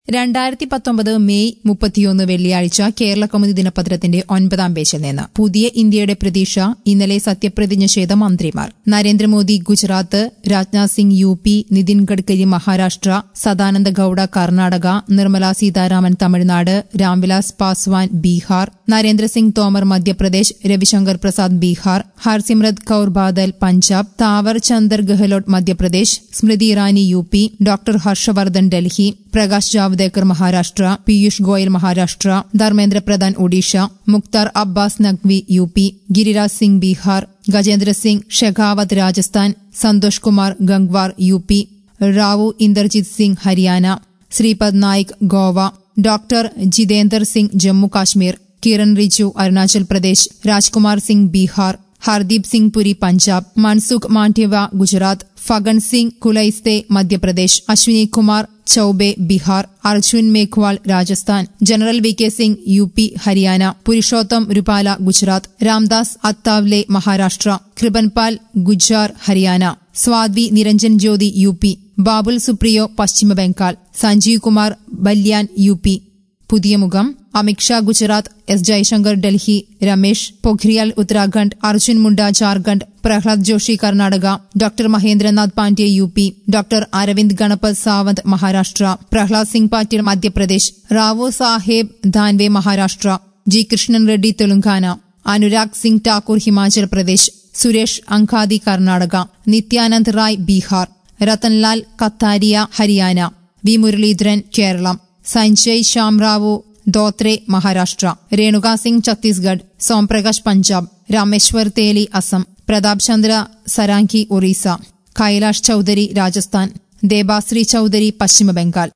രണ്ടായിരത്തി പത്തൊമ്പത് മെയ് മുപ്പത്തിയൊന്ന് വെള്ളിയാഴ്ച കേരള കൗമുദി ദിനപത്രത്തിന്റെ ഒൻപതാം പേജിൽ നിന്ന് പുതിയ ഇന്ത്യയുടെ പ്രതീക്ഷ ഇന്നലെ സത്യപ്രതിജ്ഞ ചെയ്ത മന്ത്രിമാർ Narendra Modi Gujarat Rajnath Singh U P Nitin Gadkari Maharashtra Sadananda Gowda Karnataka Nirmala Sitharaman Tamil Nadu Ramvilas Paswan Bihar Narendra Singh Tomar Madhya Pradesh Ravi Shankar Prasad Bihar Harsimrat Kaur Badal Punjab Thawar Chand Gehlot Madhya Pradesh Smriti Irani U P doctor Harsh Vardhan Delhi Prakash Javadekar Maharashtra Piyush Goyal Maharashtra Dharmendra Pradhan Odisha Mukhtar Abbas Naqvi U P Giriraj Singh Bihar Gajendra Singh Shekhawat Rajasthan Santosh Kumar Gangwar U P Rao Inderjit Singh Haryana Shripad Naik Goa doctor Jitendra Singh Jammu Kashmir Kiren Rijiju Arunachal Pradesh Rajkumar Singh Bihar Hardeep Singh Puri Punjab Mansukh Mandaviya Gujarat Faggan Singh Kulaste Madhya Pradesh Ashwini Kumar Choubey Bihar Arjun Meghwal Rajasthan general V K Singh U P Haryana Purushottam Rupala Gujarat Ramdas Athawale Maharashtra Krishan Pal Gurjar Haryana Sadhvi Niranjan Jyoti U P Babul Supriyo Paschim Bangal Sanjeev Kumar Balyan U P പുതിയ മുഖം Amit Shah Gujarat S Jaishankar Delhi Ramesh Pokhriyal Uttarakhand Arjun Munda Jharkhand Pralhad Joshi Karnataka doctor Mahendra Nath Pandey U P doctor Arvind Ganpat Sawant Maharashtra Prahlad Singh Patel Madhya Pradesh Rao Saheb Danve Maharashtra G Krishnan Reddy Telangana Anurag Singh Thakur Himachal Pradesh Suresh Angadi Karnataka Nityanand Rai Bihar Rattan Lal Kataria Haryana V Muraleedharan Kerala Sanjay Shamrao Dhotre Maharashtra Renuka Singh Chhattisgarh Som Prakash Punjab Rameswar Teli Assam Pratap Chandra Sarangi Orissa Kailash Choudhary Rajasthan ദേബാശ്രീ Chaudhary Paschim Bangal